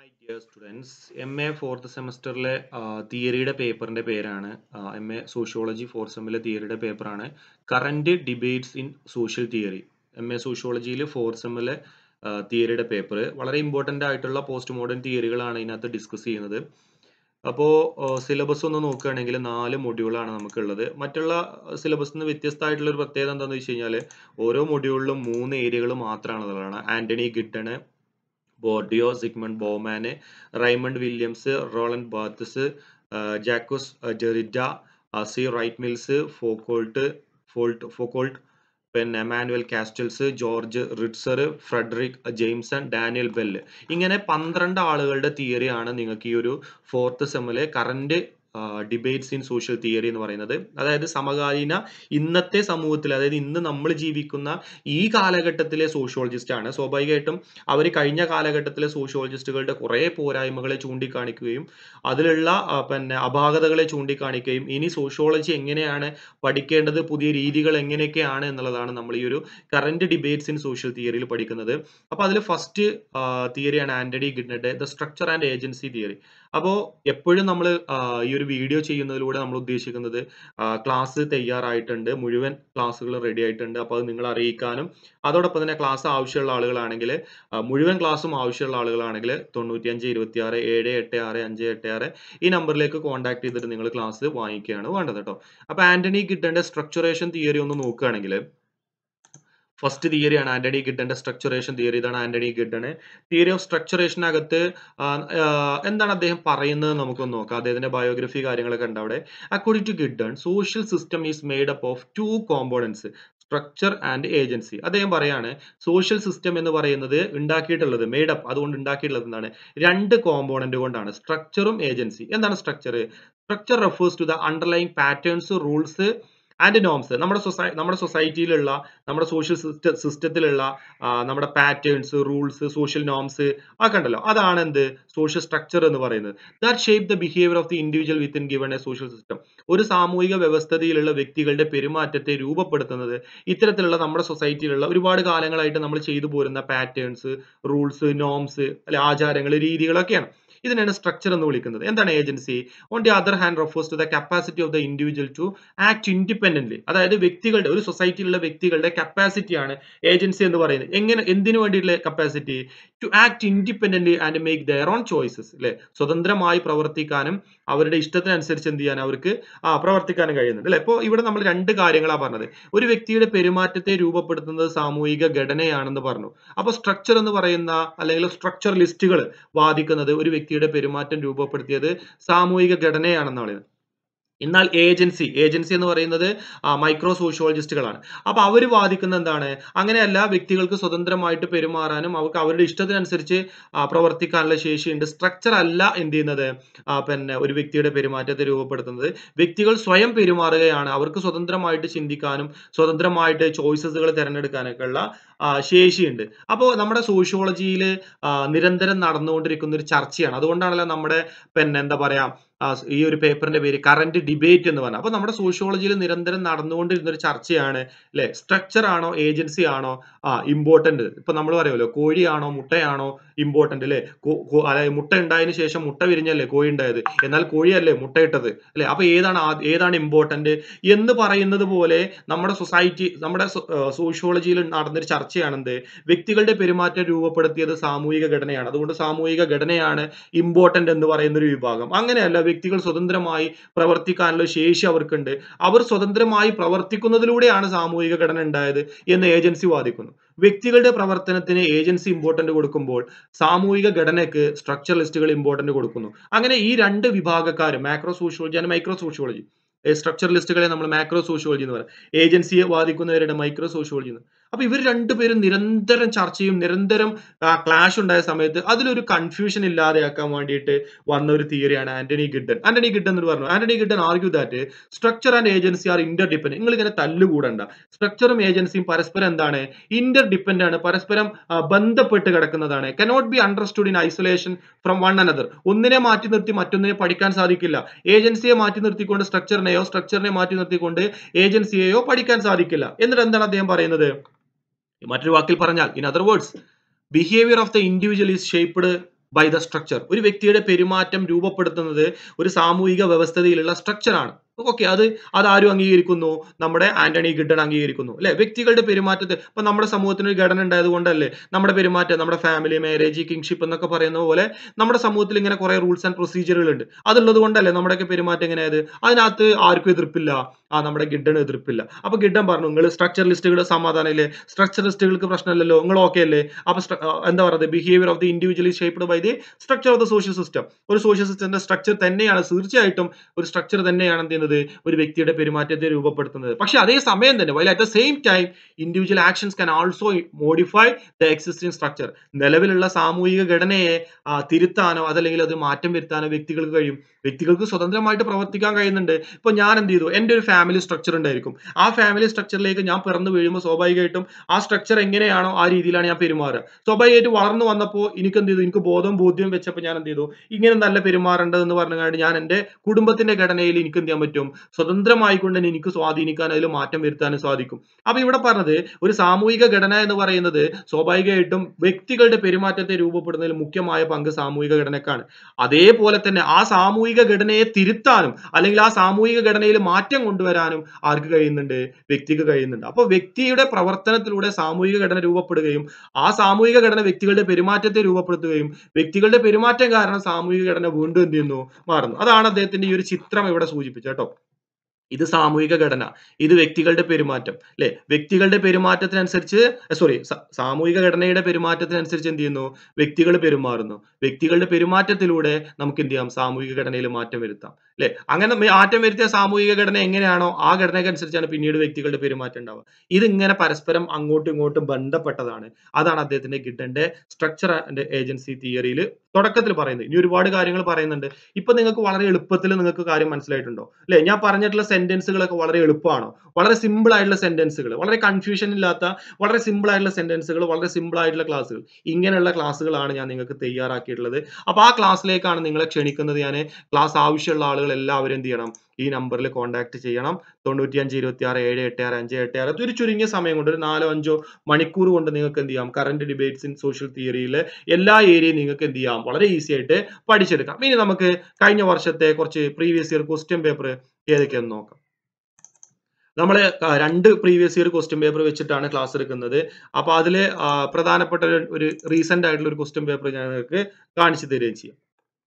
My dear students M A fourth സെമസ്റ്ററിലെ തിയറിയുടെ പേപ്പറിന്റെ പേരാണ് എം എ സോഷ്യോളജി ഫോർത്ത് സെമ്മിലെ തിയറിയുടെ പേപ്പറാണ് current debates in social theory M A സോഷ്യോളജിയിൽ ഫോർത്ത് സെമ്മിലെ തിയറിയുടെ പേപ്പർ വളരെ ഇമ്പോർട്ടൻ്റ് ആയിട്ടുള്ള പോസ്റ്റ് മോഡേൺ തിയറികളാണ് ഇതിനകത്ത് ഡിസ്കസ് ചെയ്യുന്നത് അപ്പോൾ സിലബസ് ഒന്ന് നോക്കുകയാണെങ്കിൽ നാല് മൊഡ്യൂളാണ് നമുക്കുള്ളത് മറ്റുള്ള സിലബസിൽ നിന്ന് വ്യത്യസ്തമായിട്ടുള്ള ഒരു പ്രത്യേകത എന്താണെന്ന് വെച്ച് കഴിഞ്ഞാൽ ഓരോ മൊഡ്യൂളിലും മൂന്ന് ഏരിയകൾ മാത്രമാണുള്ളതാണ് Anthony Giddens Bourdieu Sigmund Bauman Raymond Williams Roland Barthes Jacques Derrida C Wright Mills Foucault Foucault Foucault പിന്നെ Manuel Castells George Ritzer Frederick Jameson Daniel Bell ഇങ്ങനെ പന്ത്രണ്ട് ആളുകളുടെ തിയറിയാണ് നിങ്ങൾക്ക് ഈ ഒരു ഫോർത്ത് സെമ്മിലെ current debates in social theory എന്ന് പറയുന്നത് അതായത് സമകാലീന ഇന്നത്തെ സമൂഹത്തിൽ അതായത് ഇന്ന് നമ്മൾ ജീവിക്കുന്ന ഈ കാലഘട്ടത്തിലെ സോഷ്യോളജിസ്റ്റ് ആണ് സ്വാഭാവികമായിട്ടും അവർ കഴിഞ്ഞ കാലഘട്ടത്തിലെ സോഷ്യോളജിസ്റ്റുകളുടെ കുറേ പോരായ്മകളെ ചൂണ്ടിക്കാണിക്കുകയും അതിലുള്ള പിന്നെ അപാകതകളെ ചൂണ്ടിക്കാണിക്കുകയും ഇനി സോഷ്യോളജി എങ്ങനെയാണ് പഠിക്കേണ്ടത് പുതിയ രീതികൾ എങ്ങനെയൊക്കെയാണ് എന്നുള്ളതാണ് നമ്മൾ ഈ ഒരു കറന്റ് ഡിബേറ്റ്സ് ഇൻ സോഷ്യൽ തിയറിയിൽ പഠിക്കുന്നത് അപ്പോൾ അതിൽ ഫസ്റ്റ് തിയറിയാണ് ആന്റണി ഗിഡ്നയുടെ the structure and agency theory അപ്പോൾ എപ്പോഴും നമ്മൾ ഈ ഒരു വീഡിയോ ചെയ്യുന്നതിലൂടെ നമ്മൾ ഉദ്ദേശിക്കുന്നത് ക്ലാസ് തയ്യാറായിട്ടുണ്ട് മുഴുവൻ ക്ലാസ്സുകൾ റെഡി ആയിട്ടുണ്ട് അപ്പോൾ അത് നിങ്ങൾ അറിയിക്കാനും അതോടൊപ്പം തന്നെ ക്ലാസ് ആവശ്യമുള്ള ആളുകളാണെങ്കിൽ മുഴുവൻ ക്ലാസ്സും ആവശ്യമുള്ള ആളുകളാണെങ്കിൽ തൊണ്ണൂറ്റിയഞ്ച് ഇരുപത്തി ആറ് ഏഴ് എട്ട് ആറ് അഞ്ച് എട്ട് ആറ് ഈ നമ്പറിലേക്ക് കോൺടാക്ട് ചെയ്തിട്ട് നിങ്ങൾ ക്ലാസ് വാങ്ങിക്കുകയാണ് വേണ്ടത് കേട്ടോ അപ്പോൾ ആന്റണി കിട്ടേണ്ട സ്ട്രക്ചറേഷൻ തിയറി ഒന്ന് നോക്കുകയാണെങ്കിൽ ഫസ്റ്റ് തിയറിയാണ് ആന്റണി ഗിഡന്റെ സ്ട്രക്ചറേഷൻ തിയറി ഇതാണ് ആന്റണി ഗിഡന് തിയറി ഓഫ് സ്ട്രക്ചറേഷനകത്ത് എന്താണ് അദ്ദേഹം പറയുന്നത് നമുക്കൊന്ന് നോക്കാം അദ്ദേഹത്തിന്റെ ബയോഗ്രഫി കാര്യങ്ങളൊക്കെ ഉണ്ട് അവിടെ according to Giddens social system is made up of two components structure and agency അദ്ദേഹം പറയാണ് സോഷ്യൽ സിസ്റ്റം എന്ന് പറയുന്നത് ഉണ്ടാക്കിയിട്ടുള്ളത് മെയ്ഡ് അപ്പ് അതുകൊണ്ട് ഉണ്ടാക്കിയിട്ടുള്ളത് എന്താണ് രണ്ട് കോമ്പോണന്റ് കൊണ്ടാണ് സ്ട്രക്ചറും ഏജൻസി എന്താണ് structure structure refers to the underline patterns rules and norms നമ്മുടെ സൊസൈ നമ്മുടെ സൊസൈറ്റിയിലുള്ള നമ്മുടെ സോഷ്യൽ സിസ്റ്റ സിസ്റ്റത്തിലുള്ള നമ്മുടെ പാറ്റേൺസ് റൂൾസ് സോഷ്യൽ നോംസ് ഒക്കെ ഉണ്ടല്ലോ അതാണ് എന്ത് സോഷ്യൽ സ്ട്രക്ചർ എന്ന് പറയുന്നത് that shape the behaviour of the individual within given a social system ഒരു സാമൂഹിക വ്യവസ്ഥതയിലുള്ള വ്യക്തികളുടെ പെരുമാറ്റത്തെ രൂപപ്പെടുത്തുന്നത് ഇത്തരത്തിലുള്ള നമ്മുടെ സൊസൈറ്റിയിലുള്ള ഒരുപാട് കാലങ്ങളായിട്ട് നമ്മൾ ചെയ്തു പോരുന്ന പാറ്റേൺസ് റൂൾസ് നോംസ് അല്ലെ ആചാരങ്ങൾ രീതികളൊക്കെയാണ് ഇതിനാണ് സ്ട്രക്ചർ എന്ന് വിളിക്കുന്നത് എന്താണ് agency on the other hand refers to the capacity of the individual to act independently അതായത് വ്യക്തികളുടെ ഒരു സൊസൈറ്റിയിലുള്ള വ്യക്തികളുടെ കപ്പാസിറ്റിയാണ് ഏജൻസി എന്ന് പറയുന്നത് എങ്ങനെ എന്തിനു വേണ്ടിയിട്ടുള്ള capacity to act independently and make their own choices അല്ലെ സ്വതന്ത്രമായി പ്രവർത്തിക്കാനും അവരുടെ ഇഷ്ടത്തിനനുസരിച്ച് എന്ത് ചെയ്യാൻ അവർക്ക് ആ പ്രവർത്തിക്കാനും കഴിയുന്നുണ്ട് അല്ലെ ഇപ്പോൾ ഇവിടെ നമ്മൾ രണ്ട് കാര്യങ്ങളാണ് പറഞ്ഞത് ഒരു വ്യക്തിയുടെ പെരുമാറ്റത്തെ രൂപപ്പെടുത്തുന്നത് സാമൂഹിക ഘടനയാണെന്ന് പറഞ്ഞു അപ്പോൾ സ്ട്രക്ചർ എന്ന് പറയുന്ന അല്ലെങ്കിൽ സ്ട്രക്ചർ ലിസ്റ്റുകൾ വാദിക്കുന്നത് ഒരു വ്യക്തിയുടെ പെരുമാറ്റം രൂപപ്പെടുത്തിയത് സാമൂഹിക ഘടനയാണെന്ന് പറയുന്നത് എന്നാൽ ഏജൻസി ഏജൻസി എന്ന് പറയുന്നത് മൈക്രോ സോഷ്യോളജിസ്റ്റുകളാണ് അപ്പൊ അവർ വാദിക്കുന്ന എന്താണ് അങ്ങനെയല്ല വ്യക്തികൾക്ക് സ്വതന്ത്രമായിട്ട് പെരുമാറാനും അവർക്ക് അവരുടെ ഇഷ്ടത്തിനനുസരിച്ച് പ്രവർത്തിക്കാനുള്ള ശേഷിയുണ്ട് സ്ട്രക്ചർ അല്ല എന്ത് ചെയ്യുന്നത് പിന്നെ ഒരു വ്യക്തിയുടെ പെരുമാറ്റത്തെ രൂപപ്പെടുത്തുന്നത് വ്യക്തികൾ സ്വയം പെരുമാറുകയാണ് അവർക്ക് സ്വതന്ത്രമായിട്ട് ചിന്തിക്കാനും സ്വതന്ത്രമായിട്ട് ചോയ്സസുകൾ തിരഞ്ഞെടുക്കാനൊക്കെ ഉള്ള ശേഷിയുണ്ട് അപ്പോൾ നമ്മുടെ സോഷ്യോളജിയിൽ നിരന്തരം നടന്നുകൊണ്ടിരിക്കുന്ന ഒരു ചർച്ചയാണ് അതുകൊണ്ടാണല്ലോ നമ്മുടെ പിന്നെ എന്താ പറയാ ഈ ഒരു പേപ്പറിന്റെ പേര് കറന്റ് ഡിബേറ്റ് എന്ന് പറഞ്ഞാൽ അപ്പൊ നമ്മുടെ സോഷ്യോളജിയിൽ നിരന്തരം നടന്നുകൊണ്ടിരുന്ന ഒരു ചർച്ചയാണ് അല്ലെ സ്ട്രക്ചർ ആണോ ഏജൻസി ആണോ ആ ഇമ്പോർട്ടന്റ് ഇപ്പൊ നമ്മൾ പറയുമല്ലോ കോഴിയാണോ മുട്ടയാണോ ഇമ്പോർട്ടന്റ് അല്ലെ അതായത് മുട്ട ഉണ്ടായതിനു ശേഷം മുട്ട വിരിഞ്ഞല്ലേ കോഴി ഉണ്ടായത് എന്നാൽ കോഴിയല്ലേ മുട്ടയിട്ടത് അല്ലെ അപ്പൊ ഏതാണ് ഏതാണ് ഇമ്പോർട്ടന്റ് എന്ന് പറയുന്നത് പോലെ നമ്മുടെ സൊസൈറ്റി നമ്മുടെ സോഷ്യോളജിയിൽ നടന്നൊരു ചർച്ചയാണെന്ത് വ്യക്തികളുടെ പെരുമാറ്റം രൂപപ്പെടുത്തിയത് സാമൂഹിക ഘടനയാണ് അതുകൊണ്ട് സാമൂഹിക ഘടനയാണ് ഇമ്പോർട്ടന്റ് എന്ന് പറയുന്ന ഒരു വിഭാഗം അങ്ങനെയല്ല വ്യക്തികൾ സ്വതന്ത്രമായി പ്രവർത്തിക്കാനുള്ള ശേഷി അവർക്കുണ്ട് അവർ സ്വതന്ത്രമായി പ്രവർത്തിക്കുന്നതിലൂടെയാണ് സാമൂഹിക ഘടന ഉണ്ടായത് എന്ന് ഏജൻസി വാദിക്കുന്നു വ്യക്തികളുടെ പ്രവർത്തനത്തിന് ഏജൻസി ഇമ്പോർട്ടന്റ് കൊടുക്കുമ്പോൾ സാമൂഹിക ഘടനയ്ക്ക് സ്ട്രക്ചർ ലിസ്റ്റുകൾ ഇമ്പോർട്ടന്റ് കൊടുക്കുന്നു അങ്ങനെ ഈ രണ്ട് വിഭാഗക്കാർ macro sociology and micro sociology structure ലിസ്റ്റുകളെ നമ്മൾ മാക്രോ സോഷ്യോളജി എന്ന് പറയും ഏജൻസിയെ വാദിക്കുന്നവരുടെ മൈക്രോ സോഷ്യോളജി എന്ന് അപ്പൊ ഇവർ രണ്ടുപേരും നിരന്തരം ചർച്ചയും നിരന്തരം ക്ലാഷ് ഉണ്ടായ സമയത്ത് അതിലൊരു കൺഫ്യൂഷൻ ഇല്ലാതെയാക്കാൻ വേണ്ടിയിട്ട് വന്ന ഒരു തിയറിയാണ് ആന്റണി ഗിഡൻ ആന്റണി ഗിഡൻ എന്ന് പറഞ്ഞു Anthony Giddens argue that structure and agency are inter depend നിങ്ങൾ ഇങ്ങനെ തല്ലുകൂടണ്ട സ്ട്രക്ചറും ഏജൻസിയും പരസ്പരം എന്താണ് ഇന്റർ ഡിപ്പെൻഡ് ആണ് പരസ്പരം ബന്ധപ്പെട്ട് കിടക്കുന്നതാണ് cannot be understood in isolation from one another ഒന്നിനെ മാറ്റി നിർത്തി മറ്റൊന്നിനെ പഠിക്കാൻ സാധിക്കില്ല ഏജൻസിയെ മാറ്റി നിർത്തിക്കൊണ്ട് സ്ട്രക്ചറിനെയോ സ്ട്രക്ചറിനെ മാറ്റി നിർത്തിക്കൊണ്ട് ഏജൻസിയെയോ പഠിക്കാൻ സാധിക്കില്ല എന്നിട്ട് എന്താണ് അദ്ദേഹം പറയുന്നത് മറ്റൊരു വാക്കിൽ പറഞ്ഞാൽ in other words behaviour of the individual is shaped by the structure ഒരു വ്യക്തിയുടെ പെരുമാറ്റം രൂപപ്പെടുത്തുന്നത് ഒരു സാമൂഹിക വ്യവസ്ഥതയിലുള്ള സ്ട്രക്ചറാണ് ഓക്കെ അത് അത് ആരും അംഗീകരിക്കുന്നു നമ്മുടെ ആന്റണി ഗിഡൺ അംഗീകരിക്കുന്നു അല്ലെ വ്യക്തികളുടെ പെരുമാറ്റത്തെ ഇപ്പൊ നമ്മുടെ സമൂഹത്തിന് ഒരു ഘടന ഉണ്ടായത് കൊണ്ടല്ലേ നമ്മുടെ പെരുമാറ്റം നമ്മുടെ ഫാമിലി മാരേജ് കിങ്ഷിപ്പ് എന്നൊക്കെ പറയുന്ന പോലെ നമ്മുടെ സമൂഹത്തിൽ ഇങ്ങനെ കുറെ റൂൾസ് ആൻഡ് പ്രൊസീജിയറുകൾ ഉണ്ട് അതുള്ളത് കൊണ്ടല്ലേ നമ്മുടെയൊക്കെ പെരുമാറ്റം എങ്ങനെയായത് അതിനകത്ത് ആർക്കും എതിർപ്പില്ല ആ നമ്മുടെ ഗിഡന് എതിർപ്പില്ല അപ്പൊ ഗിഡൻ പറഞ്ഞു നിങ്ങൾ സ്ട്രക്ചർ ലിസ്റ്റുകൾ സമാധാനം ഇല്ലേ സ്ട്രക്ചർ ലിസ്റ്റുകൾക്ക് പ്രശ്നമില്ലല്ലോ നിങ്ങൾ ഓക്കെ അല്ലേ അപ്പൊ stru- ആ, എന്താ പറയുന്നത് behaviour of the individually shaped by the structure of the social system ഒരു സോഷ്യൽ സിസ്റ്റത്തിന്റെ സ്ട്രക്ചർ തന്നെയാണ് തീർച്ചയായിട്ടും ഒരു സ്ട്രക്ചർ തന്നെയാണ് എന്ത് ചെയ്യുന്നത് ഒരു വ്യക്തിയുടെ പെരുമാറ്റത്തെ രൂപപ്പെടുത്തുന്നത് പക്ഷെ അതേ സമയം തന്നെ while at the same time individual actions can also modify the existing structure നിലവിലുള്ള സാമൂഹിക ഘടനയെ ആ, തിരുത്താനോ അതല്ലെങ്കിൽ അത് മാറ്റം വരുത്താനോ വ്യക്തികൾക്ക് കഴിയും വ്യക്തികൾക്ക് സ്വതന്ത്രമായിട്ട് പ്രവർത്തിക്കാൻ കഴിയുന്നുണ്ട് ഇപ്പൊ ഞാൻ എന്ത് ചെയ്തു എന്റെ ഒരു ഫാമിലി സ്ട്രക്ചർ ഉണ്ടായിരിക്കും ആ ഫാമിലി സ്ട്രക്ചറിലേക്ക് ഞാൻ പിറന്നു വീഴുമ്പോൾ സ്വാഭാവികമായിട്ടും ആ സ്ട്രക്ചർ എങ്ങനെയാണോ ആ രീതിയിലാണ് ഞാൻ പെരുമാറുക സ്വാഭാവികമായിട്ട് വളർന്നു വന്നപ്പോൾ എനിക്ക് എന്ത് ചെയ്തു എനിക്ക് ബോധവും ബോധ്യവും വെച്ചപ്പോൾ ഞാൻ എന്ത് ചെയ്തു ഇങ്ങനെ നല്ല പെരുമാറേണ്ടത് എന്ന് പറഞ്ഞുകൊണ്ട് ഞാൻ എന്റെ കുടുംബത്തിന്റെ ഘടനയിൽ എനിക്ക് എന്ത് ചെയ്യാൻ പറ്റും സ്വതന്ത്രമായി കൊണ്ട് തന്നെ എനിക്ക് സ്വാധീനിക്കാൻ അതിൽ മാറ്റം വരുത്താനും സാധിക്കും അപ്പൊ ഇവിടെ പറഞ്ഞത് ഒരു സാമൂഹിക ഘടന എന്ന് പറയുന്നത് സ്വാഭാവികമായിട്ടും വ്യക്തികളുടെ പെരുമാറ്റത്തെ രൂപപ്പെടുന്നതിൽ മുഖ്യമായ പങ്ക് സാമൂഹിക ഘടനക്കാണ് അതേപോലെ തന്നെ ആ സാമൂഹിക ഘടനയെ തിരുത്താനും അല്ലെങ്കിൽ ആ സാമൂഹിക ഘടനയിൽ മാറ്റം കൊണ്ടുവരാനും ആർക്ക് കഴിയുന്നുണ്ട് വ്യക്തിക്ക് കഴിയുന്നുണ്ട് അപ്പൊ വ്യക്തിയുടെ പ്രവർത്തനത്തിലൂടെ സാമൂഹിക ഘടന രൂപപ്പെടുകയും ആ സാമൂഹിക ഘടന വ്യക്തികളുടെ പെരുമാറ്റത്തെ രൂപപ്പെടുത്തുകയും വ്യക്തികളുടെ പെരുമാറ്റം കാരണം സാമൂഹിക ഘടന വീണ്ടും എന്ത് ചെയ്യുന്നു മാറുന്നു അതാണ് അദ്ദേഹത്തിന്റെ ഈ ഒരു ചിത്രം ഇവിടെ സൂചിപ്പിച്ചത് കേട്ടോ ഇത് സാമൂഹിക ഘടന ഇത് വ്യക്തികളുടെ പെരുമാറ്റം അല്ലെ വ്യക്തികളുടെ പെരുമാറ്റത്തിനനുസരിച്ച് സോറി സാമൂഹിക ഘടനയുടെ പെരുമാറ്റത്തിനനുസരിച്ച് എന്ത് ചെയ്യുന്നു വ്യക്തികൾ പെരുമാറുന്നു വ്യക്തികളുടെ പെരുമാറ്റത്തിലൂടെ നമുക്ക് എന്ത് ചെയ്യാം സാമൂഹിക ഘടനയിൽ മാറ്റം വരുത്താം അല്ലെ അങ്ങനെ മെ- മാറ്റം വരുത്തിയ സാമൂഹിക ഘടന എങ്ങനെയാണോ ആ ഘടനയ്ക്ക് അനുസരിച്ചാണ് പിന്നീട് വ്യക്തികളുടെ പെരുമാറ്റം ഉണ്ടാവുക ഇതിങ്ങനെ പരസ്പരം അങ്ങോട്ടും ഇങ്ങോട്ടും ബന്ധപ്പെട്ടതാണ് അതാണ് അദ്ദേഹത്തിന്റെ ഗിഡന്റെ സ്ട്രക്ചർ ആൻഡ് ഏജൻസി തിയറിയിൽ തുടക്കത്തിൽ പറയുന്നത് ഇനി ഒരുപാട് കാര്യങ്ങൾ പറയുന്നുണ്ട് ഇപ്പൊ നിങ്ങൾക്ക് വളരെ എളുപ്പത്തിൽ നിങ്ങൾക്ക് കാര്യം മനസ്സിലായിട്ടുണ്ടോ അല്ലെ ഞാൻ പറഞ്ഞിട്ടുള്ള സെന്റൻസുകളൊക്കെ വളരെ എളുപ്പമാണോ വളരെ സിമ്പിൾ ആയിട്ടുള്ള സെന്റൻസുകൾ വളരെ കൺഫ്യൂഷൻ ഇല്ലാത്ത വളരെ സിമ്പിൾ ആയിട്ടുള്ള സെന്റൻസുകൾ വളരെ സിമ്പിൾ ആയിട്ടുള്ള ക്ലാസ്സുകൾ ഇങ്ങനെയുള്ള ക്ലാസ്സുകളാണ് ഞാൻ നിങ്ങൾക്ക് തയ്യാറാക്കിയിട്ടുള്ളത് അപ്പൊ ആ ക്ലാസ്സിലേക്കാണ് നിങ്ങളെ ക്ഷണിക്കുന്നത് ഞാൻ ക്ലാസ് ആവശ്യമുള്ള ആളുകൾ എല്ലാവരും എന്ത് ചെയ്യണം ഈ നമ്പറിൽ കോൺടാക്ട് ചെയ്യണം തൊണ്ണൂറ്റിയഞ്ച് ഇരുപത്തി ആറ് ഏഴ് എട്ട് ആറ് അഞ്ച് എട്ട് ആറ് ഒരു ചുരുങ്ങിയ സമയം കൊണ്ട് ഒരു നാലോ അഞ്ചോ മണിക്കൂർ കൊണ്ട് നിങ്ങൾക്ക് എന്ത് ചെയ്യാം കറന്റ് ഡിബേറ്റ്സ് ഇൻ സോഷ്യൽ തിയറിയിലെ എല്ലാ ഏരിയയും നിങ്ങൾക്ക് എന്ത് ചെയ്യാം വളരെ ഈസി ആയിട്ട് പഠിച്ചെടുക്കാം ഇനി നമുക്ക് കഴിഞ്ഞ വർഷത്തെ കുറച്ച് പ്രീവിയസ് ഇയർ ക്വസ്റ്റ്യൻ പേപ്പർ ഏതൊക്കെയാന്ന് നോക്കാം നമ്മൾ രണ്ട് പ്രീവിയസ് ഇയർ ക്വസ്റ്റ്യൻ പേപ്പർ വെച്ചിട്ടാണ് ക്ലാസ് എടുക്കുന്നത് അപ്പൊ അതിൽ പ്രധാനപ്പെട്ട ഒരു- ഒരു റീസെന്റ് ആയിട്ടുള്ള ഒരു ക്വസ്റ്റ്യൻ പേപ്പർ ഞാൻ നിങ്ങൾക്ക് കാണിച്ചു തരികയും ചെയ്യാം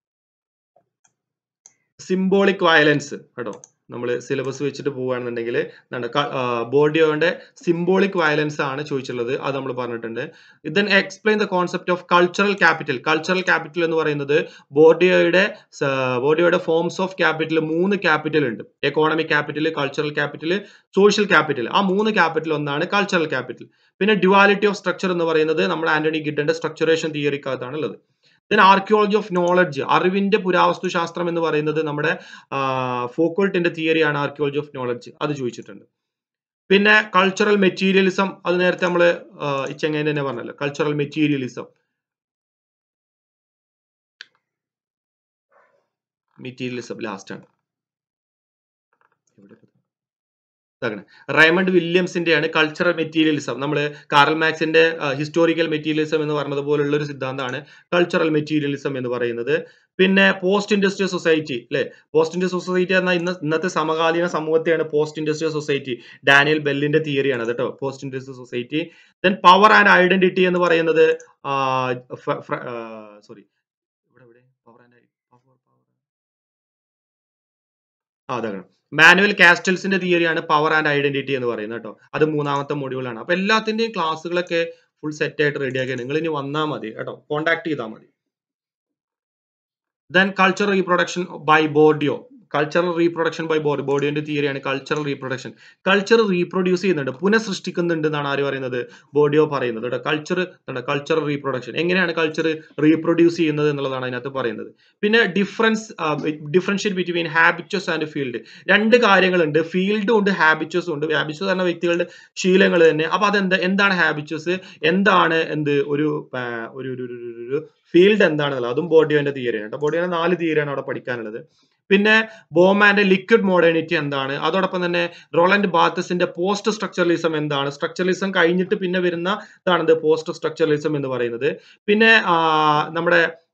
സിംബോളിക് വയലൻസ് കേട്ടോ നമ്മൾ സിലബസ് വെച്ചിട്ട് പോവുകയാണെന്നുണ്ടെങ്കിൽ ബോഡിയോന്റെ സിംബോളിക് വയലൻസ് ആണ് ചോദിച്ചിട്ടുള്ളത് അത് നമ്മൾ പറഞ്ഞിട്ടുണ്ട് then explain the concept of cultural capital cultural capital എന്ന് പറയുന്നത് ബോഡിയോയുടെ ബോഡിയോയുടെ ഫോംസ് ഓഫ് ക്യാപിറ്റൽ മൂന്ന് ക്യാപിറ്റൽ ഉണ്ട് economic capital cultural capital social capital ആ മൂന്ന് ക്യാപിറ്റൽ ഒന്നാണ് കൾച്ചറൽ ക്യാപിറ്റൽ പിന്നെ ഡ്യുവാലിറ്റി ഓഫ് സ്ട്രക്ചർ എന്ന് പറയുന്നത് നമ്മൾ ആന്റണി ഗിഡന്റെ സ്ട്രക്ചറേഷൻ തിയറിക്കകത്താണ് ഉള്ളത് ദെൻ ആർക്കിയോളജി ഓഫ് നോളജ് അറിവിന്റെ പുരാവസ്തു ശാസ്ത്രം എന്ന് പറയുന്നത് നമ്മുടെ ഫോക്കോൾട്ടിന്റെ തിയറിയാണ് ആർക്കിയോളജി ഓഫ് നോളജ് അത് ചോദിച്ചിട്ടുണ്ട് പിന്നെ കൾച്ചറൽ മെറ്റീരിയലിസം അത് നേരത്തെ നമ്മൾ ചെങ്ങൈൻ തന്നെ പറഞ്ഞല്ലോ കൾച്ചറൽ മെറ്റീരിയലിസം മെറ്റീരിയലിസം ലാസ്റ്റ് ആണ് എവിടെ പോയി? ഇതാക്കണെ. റൈമണ്ട് വില്യംസിന്റെ ആണ് കൾച്ചറൽ മെറ്റീരിയലിസം നമ്മൾ കാറൽ മാക്സിന്റെ ഹിസ്റ്റോറിക്കൽ മെറ്റീരിയലിസം എന്ന് പറഞ്ഞതുപോലുള്ള ഒരു സിദ്ധാന്തമാണ് കൾച്ചറൽ മെറ്റീരിയലിസം എന്ന് പറയുന്നത് പിന്നെ പോസ്റ്റ് ഇൻഡസ്ട്രിയൽ സൊസൈറ്റി അല്ലെ പോസ്റ്റ് ഇൻഡസ്ട്രിയൽ സൊസൈറ്റി എന്നാൽ ഇന്ന് ഇന്നത്തെ സമകാലീന സമൂഹത്തെയാണ് പോസ്റ്റ് ഇൻഡസ്ട്രിയൽ സൊസൈറ്റി ഡാനിയൽ ബെല്ലിന്റെ തിയറിയാണ് കേട്ടോ post industrial society then power and identity എന്ന് പറയുന്നത് സോറി ഇവിടെ ഇവിടെ പവർ ആൻഡ് പവർ പവർ ആ അതാണ് മാനുവൽ കാസ്റ്റൽസിന്റെ തിയറിയാണ് പവർ ആൻഡ് ഐഡന്റിറ്റി എന്ന് പറയുന്നത് കേട്ടോ അത് മൂന്നാമത്തെ മൊഡ്യൂളാണ് അപ്പൊ എല്ലാത്തിന്റെയും ക്ലാസ്സുകളൊക്കെ ഫുൾ സെറ്റ് ആയിട്ട് റെഡിയാക്കി നിങ്ങൾ ഇനി വന്നാൽ മതി കേട്ടോ കോൺടാക്ട് ചെയ്താൽ മതി then cultural reproduction by Bourdieu cultural reproduction by ബോഡി ബോഡിയുടെ തിയറിയാണ് കൾച്ചറൽ റീപ്രൊഡക്ഷൻ കൾച്ചർ റീപ്രൊഡ്യൂസ് ചെയ്യുന്നുണ്ട് പുനഃസൃഷ്ടിക്കുന്നുണ്ട് എന്നാണ് ആര് പറയുന്നത് ബോഡിയോ പറയുന്നത് കേട്ടോ കൾച്ചർ കൾച്ചറൽ റീപ്രൊഡക്ഷൻ എങ്ങനെയാണ് കൾച്ചർ റീപ്രൊഡ്യൂസ് ചെയ്യുന്നത് എന്നുള്ളതാണ് അതിനകത്ത് പറയുന്നത് പിന്നെ difference differentiate between habitus and field രണ്ട് കാര്യങ്ങളുണ്ട് ഫീൽഡും ഉണ്ട് ഹാബിറ്റസും ഉണ്ട് ഹാബിറ്റസ് പറഞ്ഞ വ്യക്തികളുടെ ശീലങ്ങൾ തന്നെ അപ്പൊ അതെന്താ എന്താണ് ഹാബിറ്റസ് എന്താണ് എന്ത് ഒരു ആ, ഒരു ഒരു ഒരു- ഒരു- ഒരു ഫീൽഡ് എന്താണെന്നുള്ളത് അതും ബോഡിയോന്റെ തിയറിയാണ് കേട്ടോ ബോഡിയോന്റെ നാല് തിയറിയാണ് അവിടെ പഠിക്കാനുള്ളത് പിന്നെ ബോമാന്റെ ലിക്വിഡ് മോഡേണിറ്റി എന്താണ് അതോടൊപ്പം തന്നെ റോളൻഡ് ബാത്തസിന്റെ പോസ്റ്റ് സ്ട്രക്ചറലിസം എന്താണ് സ്ട്രക്ചറലിസം കഴിഞ്ഞിട്ട് പിന്നെ വരുന്ന ഇതാണത് പോസ്റ്റ് സ്ട്രക്ചറലിസം എന്ന് പറയുന്നത് പിന്നെ ആ, നമ്മുടെ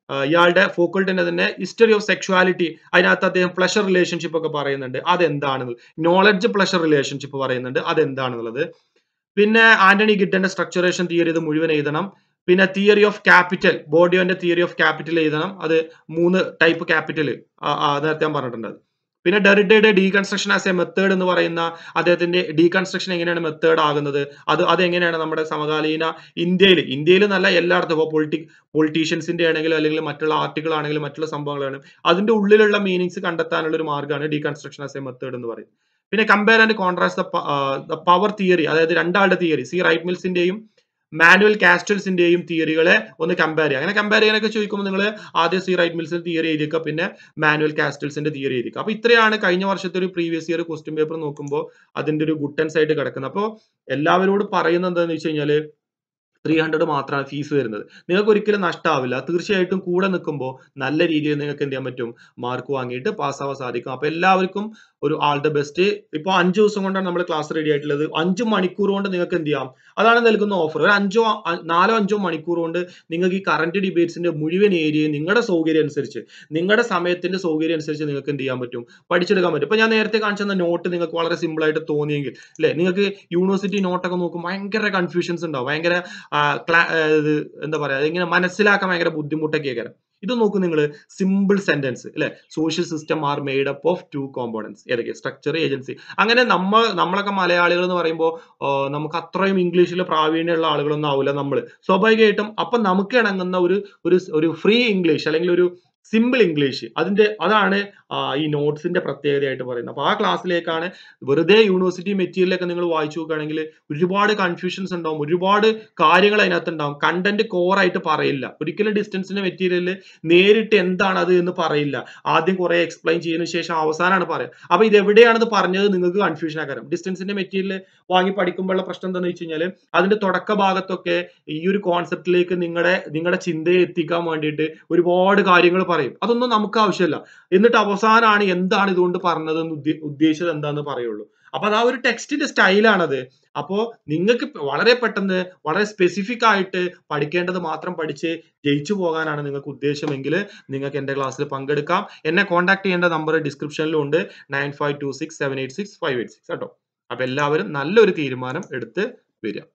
ഇയാളുടെ ഫോക്കൾട്ടിന്റെ തന്നെ ഹിസ്റ്ററി ഓഫ് സെക്ഷുവാലിറ്റി അതിനകത്ത് അദ്ദേഹം പ്ലഷർ റിലേഷൻഷിപ്പ് ഒക്കെ പറയുന്നുണ്ട് അതെന്താണെന്ന് നോളജ് പ്ലഷർ റിലേഷൻഷിപ്പ് പറയുന്നുണ്ട് അതെന്താണെന്നുള്ളത് പിന്നെ ആന്റണി ഗിഡന്റെ സ്ട്രക്ചറേഷൻ തിയറി ഇത് മുഴുവൻ എഴുതണം പിന്നെ തിയറി ഓഫ് ക്യാപിറ്റൽ ബോഡിയോന്റെ തിയറി ഓഫ് ക്യാപിറ്റൽ എഴുതണം അത് മൂന്ന് ടൈപ്പ് ക്യാപിറ്റൽ നേരത്തെ ഞാൻ പറഞ്ഞിട്ടുണ്ട് പിന്നെ ഡെറിഡയുടെ ഡീകൺസ്ട്രക്ഷൻ ആസ് എ മെത്തേഡ് എന്ന് പറയുന്ന അദ്ദേഹത്തിന്റെ ഡീകൺസ്ട്രക്ഷൻ എങ്ങനെയാണ് മെത്തേഡ് ആകുന്നത് അത് അതെങ്ങനെയാണ് നമ്മുടെ സമകാലീന ഇന്ത്യയിൽ ഇന്ത്യയിൽ നല്ല എല്ലായിടത്തും ഇപ്പോൾ പൊളിറ്റി പൊളിറ്റീഷ്യൻസിന്റെ ആണെങ്കിലും അല്ലെങ്കിൽ മറ്റുള്ള ആർട്ടിക്കിൾ ആണെങ്കിലും മറ്റുള്ള സംഭവങ്ങളാണ് അതിന്റെ ഉള്ളിലുള്ള മീനിങ്സ് കണ്ടെത്താനുള്ള ഒരു മാർഗ്ഗമാണ് ഡീകൺസ്ട്രക്ഷൻ ആസ് എ മെത്തേഡ് എന്ന് പറയുന്നത് പിന്നെ compare and contrast the power theory അതായത് രണ്ടാളുടെ തിയറി സി റൈറ്റ് മിൽസിന്റെയും മാനുവൽ കാസ്റ്റൽസിന്റെയും തിയറികളെ ഒന്ന് കമ്പയർ ചെയ്യുക അങ്ങനെ കമ്പയർ ചെയ്യാനൊക്കെ ചോദിക്കുമ്പോൾ നിങ്ങൾ ആദ്യം സി റൈറ്റ് മിൽസിന്റെ തിയറി എഴുതിക്കുക പിന്നെ മാനുവൽ കാസ്റ്റൽസിന്റെ തിയറി എഴുതിക്കുക അപ്പൊ ഇത്രയാണ് കഴിഞ്ഞ വർഷത്തെ ഒരു പ്രീവിയസ് ഇയർ ക്വസ്റ്റ്യൻ പേപ്പർ നോക്കുമ്പോൾ അതിന്റെ ഒരു ഗുട്ടൻസ് ആയിട്ട് കിടക്കുന്നത് അപ്പോൾ എല്ലാവരോടും പറയുന്നത് എന്താണെന്ന് വെച്ച് കഴിഞ്ഞാൽ ത്രീ ഹൺഡ്രഡ് മാത്രമാണ് ഫീസ് വരുന്നത് നിങ്ങൾക്ക് ഒരിക്കലും നഷ്ടമാവില്ല തീർച്ചയായിട്ടും കൂടെ നിൽക്കുമ്പോൾ നല്ല രീതിയിൽ നിങ്ങൾക്ക് എന്ത് ചെയ്യാൻ പറ്റും മാർക്ക് വാങ്ങിയിട്ട് പാസ്സാവാൻ സാധിക്കും അപ്പൊ എല്ലാവർക്കും ഒരു ആൾ ദ ബെസ്റ്റ് ഇപ്പൊ അഞ്ചു ദിവസം കൊണ്ടാണ് നമ്മൾ ക്ലാസ് റെഡി ആയിട്ടുള്ളത് അഞ്ചു മണിക്കൂർ കൊണ്ട് നിങ്ങൾക്ക് എന്ത് ചെയ്യാം അതാണ് നൽകുന്ന ഓഫർ ഒരു അഞ്ചോ നാലോ അഞ്ചോ മണിക്കൂർ കൊണ്ട് നിങ്ങൾക്ക് ഈ കറന്റ് ഡിബേറ്റ്സിന്റെ മുഴുവൻ ഏരിയയും നിങ്ങളുടെ സൗകര്യം അനുസരിച്ച് നിങ്ങളുടെ സമയത്തിന്റെ സൗകര്യം അനുസരിച്ച് നിങ്ങൾക്ക് എന്ത് ചെയ്യാൻ പറ്റും പഠിച്ചെടുക്കാൻ പറ്റും ഇപ്പൊ ഞാൻ നേരത്തെ കാണിച്ച നോട്ട് നിങ്ങൾക്ക് വളരെ സിമ്പിൾ ആയിട്ട് തോന്നിയെങ്കിൽ അല്ലെ നിങ്ങൾക്ക് യൂണിവേഴ്സിറ്റി നോട്ടൊക്കെ നോക്കും ഭയങ്കര കൺഫ്യൂഷൻസ് ഉണ്ടാവും ഭയങ്കര ഇത് എന്താ പറയാ ഇങ്ങനെ മനസ്സിലാക്കാൻ ഭയങ്കര ബുദ്ധിമുട്ടൊക്കെ ആയിരിക്കും ഇത് നോക്കൂ നിങ്ങൾ സിമ്പിൾ സെന്റൻസ് അല്ലെ social system are made up of two components ഏതൊക്കെ സ്ട്രക്ചർ ഏജൻസി അങ്ങനെ നമ്മൾ നമ്മളൊക്കെ മലയാളികൾ എന്ന് പറയുമ്പോൾ നമുക്ക് അത്രയും ഇംഗ്ലീഷിൽ പ്രാവീണ്യമുള്ള ആളുകളൊന്നും ആവില്ല നമ്മൾ സ്വാഭാവികമായിട്ടും അപ്പൊ നമുക്ക് ഇണങ്ങുന്ന ഒരു ഒരു ഒരു ഫ്രീ ഇംഗ്ലീഷ് അല്ലെങ്കിൽ ഒരു സിമ്പിൾ ഇംഗ്ലീഷ് അതിന്റെ അതാണ് ഈ നോട്ട്സിന്റെ പ്രത്യേകതയായിട്ട് പറയുന്നത് അപ്പൊ ആ ക്ലാസ്സിലേക്കാണ് വെറുതെ യൂണിവേഴ്സിറ്റി മെറ്റീരിയലൊക്കെ നിങ്ങൾ വായിച്ചു നോക്കുകയാണെങ്കിൽ ഒരുപാട് കൺഫ്യൂഷൻസ് ഉണ്ടാവും ഒരുപാട് കാര്യങ്ങൾ അതിനകത്ത് ഉണ്ടാവും കണ്ടന്റ് കോർ ആയിട്ട് പറയില്ല ഒരിക്കലും ഡിസ്റ്റൻസിന്റെ മെറ്റീരിയലിൽ നേരിട്ട് എന്താണ് അത് എന്ന് പറയില്ല ആദ്യം കുറെ എക്സ്പ്ലെയിൻ ചെയ്തതിനു ശേഷം അവസാനമാണ് പറയുക അപ്പൊ ഇത് എവിടെയാണെന്ന് പറഞ്ഞത് നിങ്ങൾക്ക് കൺഫ്യൂഷൻ ആക്കാരം ഡിസ്റ്റൻസിന്റെ മെറ്റീരിയൽ വാങ്ങി പഠിക്കുമ്പോഴുള്ള പ്രശ്നം എന്താണെന്ന് വെച്ച് കഴിഞ്ഞാൽ അതിന്റെ തുടക്ക ഭാഗത്തൊക്കെ ഈ ഒരു കോൺസെപ്റ്റിലേക്ക് നിങ്ങളുടെ നിങ്ങളുടെ ചിന്തയെ എത്തിക്കാൻ വേണ്ടിയിട്ട് ഒരുപാട് കാര്യങ്ങൾ പറയും അതൊന്നും നമുക്ക് ആവശ്യമില്ല എന്നിട്ട് അവസാനമാണ് എന്താണ് ഇതുകൊണ്ട് പറഞ്ഞത് ഉദ്ദേശിച്ചത് എന്താന്ന് പറയുള്ളൂ അപ്പൊ അത് ആ ഒരു ടെക്സ്റ്റിന്റെ സ്റ്റൈലാണത് അപ്പോ നിങ്ങൾക്ക് വളരെ പെട്ടെന്ന് വളരെ സ്പെസിഫിക് ആയിട്ട് പഠിക്കേണ്ടത് മാത്രം പഠിച്ച് ജയിച്ചു പോകാനാണ് നിങ്ങൾക്ക് ഉദ്ദേശമെങ്കിൽ നിങ്ങൾക്ക് എന്റെ ക്ലാസ്സിൽ പങ്കെടുക്കാം എന്നെ കോൺടാക്ട് ചെയ്യേണ്ട നമ്പർ ഡിസ്ക്രിപ്ഷനിലും ഉണ്ട് nine five two six seven eight six five eight six കേട്ടോ അപ്പൊ എല്ലാവരും നല്ലൊരു തീരുമാനം എടുത്ത് വരിക